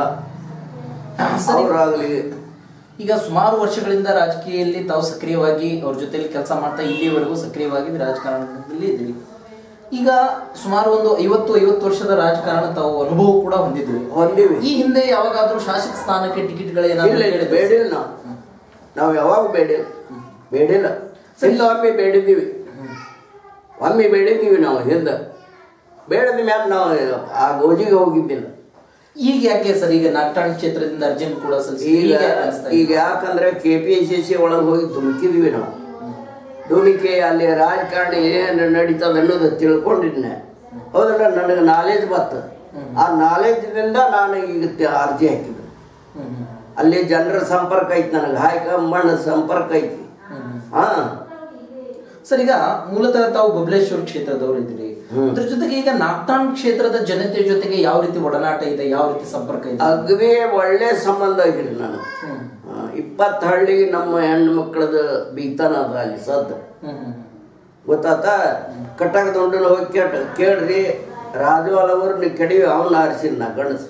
ಸರಿ. ಅವರಾಗಲಿ ಈಗ ಸುಮಾರು ವರ್ಷಗಳಿಂದ ರಾಜಕೀಯದಲ್ಲಿ ತಾವು ಸಕ್ರಿಯವಾಗಿ ಅವ್ರ ಜೊತೆಲಿ ಕೆಲಸ ಮಾಡ್ತಾ ಇಲ್ಲಿವರೆಗೂ ಸಕ್ರಿಯವಾಗಿ ರಾಜಕಾರಣದಲ್ಲಿ ಇದ್ದೀರಿ ಈಗ ಸುಮಾರು ಒಂದು ಐವತ್ತು ಐವತ್ತು ವರ್ಷದ ರಾಜಕಾರಣ ತಾವು ಅನುಭವ ಕೂಡ ಹೊಂದಿದ್ರಿ ಹೊಂದಿವಿ ಈ ಹಿಂದೆ ಯಾವಾಗಾದ್ರೂ ಶಾಸಕ ಸ್ಥಾನಕ್ಕೆ ಟಿಕೆಟ್ಗಳೇನಾದ್ರು ಇಲ್ಲ ಇಲ್ಲ ಬೇಡಿಲ್ಲ ನಾವು ನಾವು ಯಾವಾಗ ಬೇಡಿಲ್ಲ ಬೇಡಿಲ್ಲ ಹಿಂದೆ ಒಮ್ಮೆ ಬೇಡಿದ್ದೀವಿ ಒಮ್ಮೆ ಬೇಡಿದ್ದೀವಿ ನಾವು ಹಿಂದೆ ಬೇಡದ ಮ್ಯಾಲ ನಾವು ಆ ಗೋಜಿಗೆ ಹೋಗಿದ್ದಿಲ್ಲ ಈಗ ಯಾಕೆ ಸರ್ ಈಗ ನಾಗಠಾಣ್ ಕ್ಷೇತ್ರದಿಂದ ಅರ್ಜೆಂಟ್ ಕೂಡ ಸಲ್ಲಿಸಿ ಈಗ ಈಗ ಯಾಕೆ ಅನಿಸ್ತಾ ಇದೆ? ಈಗ ಯಾಕಂದ್ರೆ ಕೆ ಪಿ ಸಿ ಸಿ ಒಳಗೆ ಹೋಗಿ ಧುಮುಕಿದ್ವಿ ನಾವು ಧುಮುಕಿ ಅಲ್ಲಿ ರಾಜಕಾರಣ ಏನು ನಡೀತದ ಅನ್ನೋದು ತಿಳ್ಕೊಂಡಿದ್ನೆ ಹೌದಲ್ಲ ನನಗೆ ನಾಲೆಜ್ ಬತ್ತು ಆ ನಾಲೆಜ್ನಿಂದ ನಾನು ಈಗ ತ- ಅರ್ಜಿ ಹಾಕಿದ್ದೆ ಹ್ಮ್, ಹ್ಮ್, ಅಲ್ಲಿ ಜನರ ಸಂಪರ್ಕ ಐತಿ ನನಗೆ ಹೈಕಮಾಂಡ್ ಸಂಪರ್ಕ ಐತಿ ಹ್ಮ್, ಹ್ಮ್. ಹಾ ಸರ್ ಈಗ ಮೂಲತಃ ತಾವು ಬಬಲೇಶ್ವರ ಕ್ಷೇತ್ರದವರು ಇದ್ದೀರಿ ಅದ್ರ ಜೊತೆಗೆ ಈಗ ನಾಗ್ತಾನ್ ಕ್ಷೇತ್ರದ ಜನತೆ ಜೊತೆಗೆ ಯಾವ ರೀತಿ ಒಡನಾಟ ಇದೆ ಯಾವ ರೀತಿ ಸಂಪರ್ಕ ಇದೆ ಅಗ್ದಿ ಒಳ್ಳೆ ಸಂಬಂಧ ಐತ್ರಿ ನನಗೆ ಹ್ಮ್. ಇಪ್ಪತ್ತು ಹಳ್ಳಿಗೆ ನಮ್ಮ ಹೆಣ್ಣು ಮಕ್ಕಳದ ಬೀಗ್ತಾನ ಅದ ಅಲ್ಲಿ ಸದ್ದು ಹ್ಮ್ ಹ್ಮ್ ಗೊತ್ತಾತ ಕಟ್ಟಕ ದುಂಡನ ಹೋಗಿ ಕೇಟ ಕೇಳ್ರಿ ರಾಜು ಅಲವರು ನೀ ಕಡಿವಿ ಅವನ್ನ ಆರಿಸಿನ ನಾ ಗಣಸು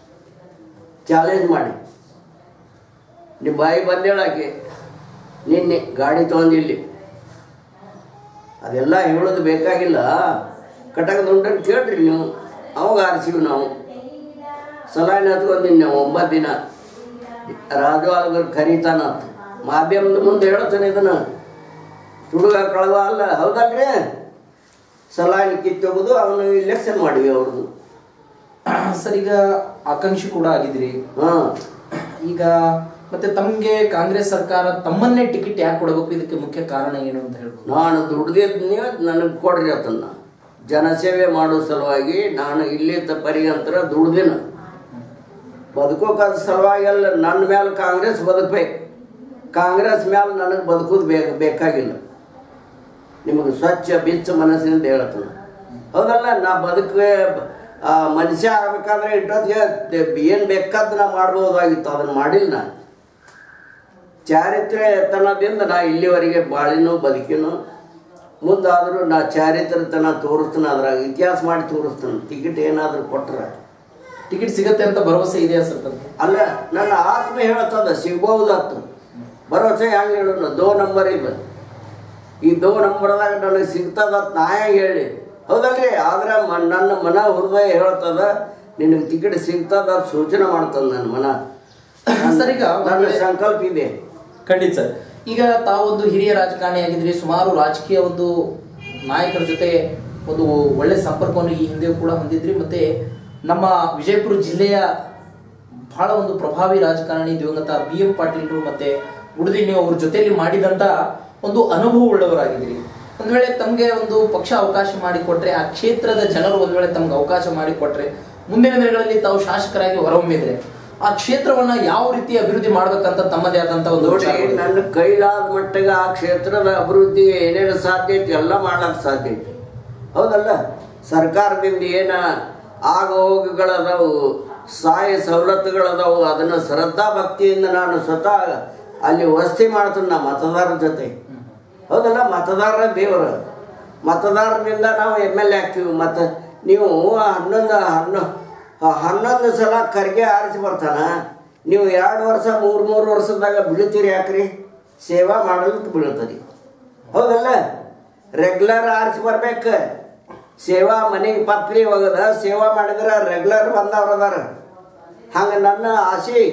ಚಾಲೆಂಜ್ ಮಾಡಿ ನೀ ಬಾಯಿ ಬಂದೇಳಾಕಿ ನಿನ್ನೆ ಗಾಡಿ ತೊಗೊಂಡಿಲ್ಲಿ ಅದೆಲ್ಲ ಹೇಳೋದು ಬೇಕಾಗಿಲ್ಲ ಕಟಕ ದುಂಡನ್ ಕೇಳ್ರಿ ನೀವು ಅವಾಗ ಆರಿಸಿವಿ ನಾವು ಸಲಾಯಿನ ಹತ್ಕೊಂಡಿನಿ ನಾವು ಒಂಬತ್ತು ದಿನ ರಾಜು ಅಲಗರ್ ಕರೀತಾನ ಮಾಧ್ಯಮದ ಮುಂದೆ ಹೇಳ್ತಾನೆ ಇದನ್ನ ತುಡುಗ ಕಳವ ಅಲ್ಲ ಹೌದಲ್ರಿ ಸಲಾಯಿನ ಕಿತ್ತೋಗೋದು ಅವನು ಇಲೆಕ್ಷನ್ ಮಾಡಿವಿ ಅವ್ರದ್ದು ಸರ್ ಈಗ ಆಕಾಂಕ್ಷಿ ಕೂಡ ಆಗಿದ್ರಿ ಹಾಂ ಈಗ ಮತ್ತೆ ತಮ್ಗೆ ಕಾಂಗ್ರೆಸ್ ಸರ್ಕಾರ ತಮ್ಮನ್ನೇ ಟಿಕೆಟ್ ಯಾಕೆ ಕೊಡಬೇಕು ಇದಕ್ಕೆ ಮುಖ್ಯ ಕಾರಣ ಏನು ಅಂತ ಹೇಳ್ಬೋದು ನಾನು ದುಡ್ದಿದ್ದು ನೀವು ನನಗೆ ಕೊಡ್ರಿ ಅದನ್ನ ಜನಸೇವೆ ಮಾಡೋ ಸಲುವಾಗಿ ನಾನು ಇಲ್ಲಿ ಪರ್ಯಂತರ ದುಡ್ದಿನ ಬದುಕೋಕಾದ ಸಲುವಾಗಿ ಅಲ್ಲ ನನ್ನ ಮೇಲೆ ಕಾಂಗ್ರೆಸ್ ಬದುಕಬೇಕು ಕಾಂಗ್ರೆಸ್ ಮೇಲೆ ನನಗೆ ಬದುಕೋದು ಬೇಕು ಬೇಕಾಗಿಲ್ಲ ನಿಮಗೆ ಸ್ವಚ್ಛ ಬಿಚ್ಚ ಮನಸ್ಸಿನಿಂದ ಹೇಳ್ತಾನೆ ಹೌದಲ್ಲ ನಾ ಬದುಕೇ ಆ, ಮನುಷ್ಯ ಆಗ್ಬೇಕಾದ್ರೆ ಇಟ್ಟೊತ್ತಿಗೆ ಏನು ಬೇಕಾದ ನಾ ಮಾಡ್ಬೋದಾಗಿತ್ತು ಅದನ್ನು ಮಾಡಿಲ್ಲ ನಾನು ಚಾರಿತ್ರ್ಯತನದಿಂದ ನಾ ಇಲ್ಲಿವರೆಗೆ ಬಾಳಿನೂ ಬದುಕಿನೂ ಮುಂದಾದರೂ ನಾ ಚಾರಿತ್ರ್ಯತನ ತೋರಿಸ್ತಾನೆ ಅದ್ರಾಗ ಇತಿಹಾಸ ಮಾಡಿ ತೋರಿಸ್ತಾನೆ ಟಿಕೆಟ್ ಏನಾದರೂ ಕೊಟ್ರೆ ಟಿಕೆಟ್ ಸಿಗತ್ತೆ ಅಂತ ಭರವಸೆ ಇದೆಯಾ ಸರ್ ತಮ್ಗೆ ಅಲ್ಲ ನನ್ನ ಆತ್ಮ ಹೇಳ್ತದ ಸಿಗ್ಬಹುದಾತು ಭರವಸೆ ಹೆಂಗೆ ಹೇಳೋಣ ದೋ ನಂಬರ್ ಇಲ್ಲ ಈ ದೋ ನಂಬರ್ದಾಗ ನನಗೆ ಸಿಗ್ತದ ಅಂತ ನಾ ಹೆಂಗೆ ಹೇಳಿ ಹೌದಲ್ರಿ ಆದ್ರೆ ಮ- ನನ್ನ ಮನ ಹೃದಯ ಹೇಳ್ತದ ನಿನಗೆ ಟಿಕೆಟ್ ಸಿಗ್ತದ ಅಂತ ಸೂಚನೆ ಮಾಡ್ತದ ನನ್ನ ಮನ ಸರ್, ಈಗ ಒಂದ್ ನನ್ನ ವೇಳೆ- ಸಂಕಲ್ಪ ಇದೆ ಖಂಡಿತ ಸರ್ ಈಗ ತಾವೊಂದು ಹಿರಿಯ ರಾಜಕಾರಣಿ ಆಗಿದ್ರಿ ಸುಮಾರು ರಾಜಕೀಯ ಒಂದು ನಾಯಕರ ಜೊತೆ ಒಂದು ಒಳ್ಳೆ ಸಂಪರ್ಕವನ್ನು ಈ ಹಿಂದೆ ಕೂಡ ಹೊಂದಿದ್ರಿ ಮತ್ತೆ ನಮ್ಮ ವಿಜಯಪುರ ಜಿಲ್ಲೆಯ ಬಹಳ ಒಂದು ಪ್ರಭಾವಿ ರಾಜಕಾರಣಿ ದಿವಂಗತ ಬಿ ಎಂ ಪಾಟೀಲ್ರು ಮತ್ತೆ ಉಳಿದಿ ನೀವು ಅವ್ರ ಜೊತೆಯಲ್ಲಿ ಮಾಡಿದಂತ ಒಂದು ಅನುಭವ ಉಳ್ಳವರಾಗಿದ್ದೀರಿ ಒಂದ್ ವೇಳೆ ತಮ್ಗೆ ಒಂದು ಪಕ್ಷ ಅವಕಾಶ ಮಾಡಿಕೊಟ್ರೆ ಆ ಕ್ಷೇತ್ರದ ಜನರು ಒಂದ್ ವೇಳೆ ತಮ್ಗೆ ಅವಕಾಶ ಮಾಡಿಕೊಟ್ರೆ ಮುಂದಿನ ದಿನಗಳಲ್ಲಿ ತಾವು ಶಾಸಕರಾಗಿ ಹೊರಹೊಮ್ಮಿದ್ರೆ ಆ ಕ್ಷೇತ್ರವನ್ನ ಯಾವ ರೀತಿ ಅಭಿವೃದ್ಧಿ ಮಾಡ್ಬೇಕಂತ ತಮ್ಮದೇ ಆದಂತ ಒಂದು ನೋಡಿ ವಿಚಾರಗಳು. ನನ್ನ ಕೈಲಾದ ಮಟ್ಟಿಗೆ ಆ ಕ್ಷೇತ್ರದ ಅಭಿವೃದ್ಧಿಗೆ ಏನೇನು ಸಾಧ್ಯ ಐತಿ ಎಲ್ಲ ಮಾಡ್ಲಿಕ್ಕೆ ಸಾಧ್ಯ ಐತಿ ಹೌದಲ್ಲ ಸರ್ಕಾರದಿಂದ ಏನ ಆಗ ಹೋಗುಗಳದಾವು ಸಹಾಯ ಸವಲತ್ತುಗಳದಾವು ಅದನ್ನು ಶ್ರದ್ಧಾ ಭಕ್ತಿಯಿಂದ ನಾನು ಸ್ವತಃ ಅಲ್ಲಿ ವಸತಿ ಮಾಡ್ತೀನಿ ನಾ ಮತದಾರರ ಜೊತೆ ಹೌದಲ್ಲ ಮತದಾರರ ದೇವರು ಮತದಾರರಿಂದ ನಾವು ಎಮ್ ಎಲ್ ಎ ಹಾಕ್ತೀವಿ ಮತ್ತು ನೀವು ಹನ್ನೊಂದು ಹನ್ನೊ ಹನ್ನೊಂದು ಸಲ ಕರ್ಗೆ ಆರಿಸಿ ಬರ್ತಾನ ನೀವು ಎರಡು ವರ್ಷ ಮೂರು ಮೂರು ವರ್ಷದಾಗ ಬೀಳ್ತೀರಿ ಯಾಕ್ರಿ ಸೇವಾ ಮಾಡಲಿಕ್ಕೆ ಬೀಳ್ತದೆ ಹೌದಲ್ಲ ರೆಗ್ಯುಲರ್ ಆರಿಸಿ ಬರ್ಬೇಕು ಸೇವಾ ಮನೆಗೆ ಪತ್ರಿ ಹೋಗದ ಸೇವಾ ಮಾಡಿದ್ರೆ ರೆಗ್ಯುಲರ್ ಬಂದವ್ರು ಅದಾರ ಹಂಗೆ ನನ್ನ ಆಸೆ ಐತಿ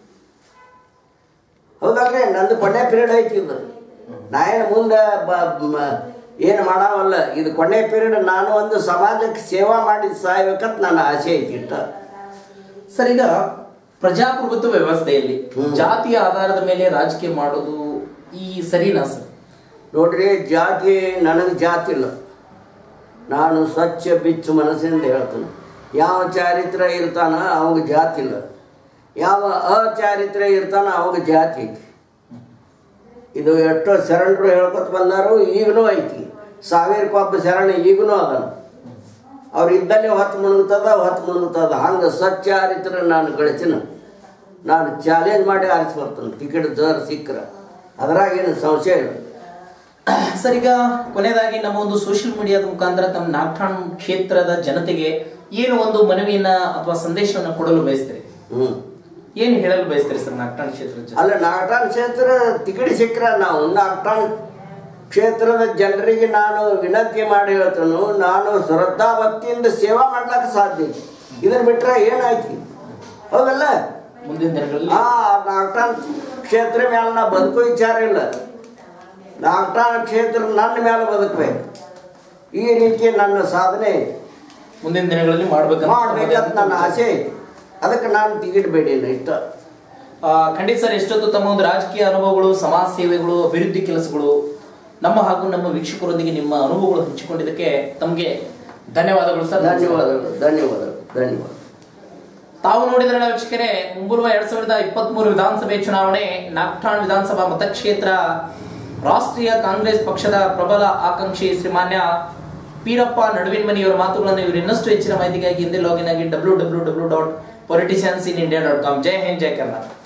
ಹೌದಲ್ರಿ ನಂದು ಕೊನೆ ಪೀರಿಯಡ್ ಐತಿ ಇದು ನಾ ಏನು ಮುಂದೆ ಏನು ಮಾಡಾವಲ್ಲ ಇದು ಕೊನೆ ಪೀರಿಯಡ್ ನಾನು ಒಂದು ಸಮಾಜಕ್ಕೆ ಸೇವಾ ಮಾಡಿ ಸಾಯ್ಬೇಕಂತ ನನ್ನ ಆಸೆ ಐತಿ ಇಷ್ಟ ಸರ್ ಈಗ ಪ್ರಜಾಪ್ರಭುತ್ವ ವ್ಯವಸ್ಥೆಯಲ್ಲಿ ಹ್ಮ್. ಜಾತಿಯ ಆಧಾರದ ಮೇಲೆ ರಾಜಕೀಯ ಮಾಡೋದು ಈ ಸರಿನಾ ಸರ್ ನೋಡ್ರಿ ಜಾತಿ ನನಗೆ ಜಾತಿ ಇಲ್ಲ ನಾನು ಸ್ವಚ್ಛ ಬಿಚ್ಚು ಮನಸ್ಸಿನಿಂದ ಹೇಳ್ತೇನೆ ಯಾವ ಚಾರಿತ್ರ್ಯ ಇರ್ತಾನ ಅವಾಗ ಜಾತಿ ಇಲ್ಲ ಯಾವ ಅಚಾರಿತ್ರ್ಯ ಇರ್ತಾನ ಅವಾಗ ಜಾತಿ ಐತಿ ಇದು ಎಷ್ಟೋ ಶರಣರು ಹೇಳ್ಕೊತ ಬಂದಾರು ಈಗನೂ ಐತಿ ಸಾವಿರಕ್ಕೊಬ್ಬ ಶರಣ ಈಗನೂ ಅದಾನ ಅವ್ರು ಇದ್ದಲ್ಲೇ ಹೊತ್ತು ಮುಳುಗ್ತದ ಹೊತ್ತು ಮುಳುಗ್ತದ ಹಂಗೆ ಸಚ್ಚಾರಿತ್ರ ನಾನು ಗಳಿಸಿನ ನಾನು ಚಾಲೆಂಜ್ ಮಾಡಿ ಆರಿಸಿ ಬರ್ತೇನೆ ಟಿಕೆಟ್ ಜರ್ ಸಿಕ್ಕರೆ ಅದ್ರಾಗೇನು ಸಂಶಯ ಇಲ್ಲ ಸರ್ ಈಗ ಕೊನೆಯದಾಗಿ ನಮ್ಮ ಒಂದು ಸೋಷಿಯಲ್ ಮೀಡಿಯಾದ ಮುಖಾಂತರ ತಮ್ಮ ನಾಗ್ಠಾಣ್ ಕ್ಷೇತ್ರದ ಜನತೆಗೆ ಏನು ಒಂದು ಮನವಿಯನ್ನ ಅಥವಾ ಸಂದೇಶವನ್ನ ಕೊಡಲು ಬಯಸ್ತೀರಿ ಹ್ಞೂ ಏನು ಹೇಳಲು ಬಯಸ್ತೀರಿ ಸರ್ ನಾಗ್ಠಾಣ್ ಕ್ಷೇತ್ರದ ಜನ ಅಲ್ಲ ನಾಗಠಾಣ ಕ್ಷೇತ್ರ ಟಿಕೆಟ್ ಸಿಕ್ಕರೆ ನಾವು ನಾಗಠಾಣ ಕ್ಷೇತ್ರದ ಜನರಿಗೆ ನಾನು ವಿನಂತಿ ಮಾಡಿ ಹೇಳ್ತೇನೆ ನಾನು ಶ್ರದ್ಧಾ ಭಕ್ತಿಯಿಂದ ಸೇವಾ ಮಾಡ್ಲಿಕ್ಕೆ ಸಾಧ್ಯ ಐತಿ ಇದನ್ನ ಬಿಟ್ರೆ ಏನಾಯ್ತು ಹೌದಲ್ಲ ಮುಂದಿನ ದಿನಗಳಲ್ಲಿ ಆ ನಾಗಠಾಣ ಕ್ಷೇತ್ರ ಮೇಲೆ ನಾ ಬದುಕೋ ವಿಚಾರ ಇಲ್ಲ ನಾಗಠಾಣ ಕ್ಷೇತ್ರ ನನ್ನ ಮೇಲೆ ಬದುಕಬೇಕು ಈ ರೀತಿ ನನ್ನ ಸಾಧನೆ ಐತಿ ಮುಂದಿನ ದಿನಗಳಲ್ಲಿ ಮಾಡ್ಬೇಕಂತ ಮಾಡ್ಬೇಕಂತ ನನ್ನ ಆಸೆ ಐತಿ ಅದಕ್ಕೆ ನಾನು ಟಿಕೆಟ್ ಬೇಡಿಲ್ಲ ಇಷ್ಟ ಆ, ಖಂಡಿತ ಸರ್ ಎಷ್ಟೊತ್ತು ತಮ್ಮ ಒಂದು ರಾಜಕೀಯ ಅನುಭವಗಳು ಸಮಾಜ ಸೇವೆಗಳು ಅಭಿವೃದ್ಧಿ ಕೆಲಸಗಳು ನಮ್ಮ ಹಾಗೂ ನಮ್ಮ ವೀಕ್ಷಕರೊಂದಿಗೆ ನಿಮ್ಮ ಅನುಭವಗಳು ಹಂಚಿಕೊಂಡಿದ್ದಕ್ಕೆ ತಮಗೆ ಧನ್ಯವಾದಗಳು ಸರ್ ಧನ್ಯವಾದಗಳು ಧನ್ಯವಾದಗಳು ಧನ್ಯವಾದ ತಾವು ನೋಡಿದ್ರಲ್ಲ ವೀಕ್ಷಕರೇ ಮುಂಬರುವ ಎರಡ್ ಸಾವಿರದ ಇಪ್ಪತ್ತ್ ಮೂರು ವಿಧಾನಸಭೆ ಚುನಾವಣೆ ನಾಗ್ಠಾಣ್ ವಿಧಾನಸಭಾ ಮತಕ್ಷೇತ್ರ ರಾಷ್ಟ್ರೀಯ ಕಾಂಗ್ರೆಸ್ ಪಕ್ಷದ ಪ್ರಬಲ ಆಕಾಂಕ್ಷಿ ಶ್ರೀಮಾನ್ಯ ಪೀರಪ್ಪ ನಡುವಿನ ಮನೆಯವರ ಮಾತುಗಳನ್ನು ಇವರು ಇನ್ನಷ್ಟು ಹೆಚ್ಚಿನ ಮಾಹಿತಿಗಾಗಿ ಹಿಂದೆ ಲಾಗಿನ್ ಆಗಿ W W W dot politicians in India dot com ಜೈ ಹಿಂದ್ ಜೈ ಕರ್ನಾಟಕ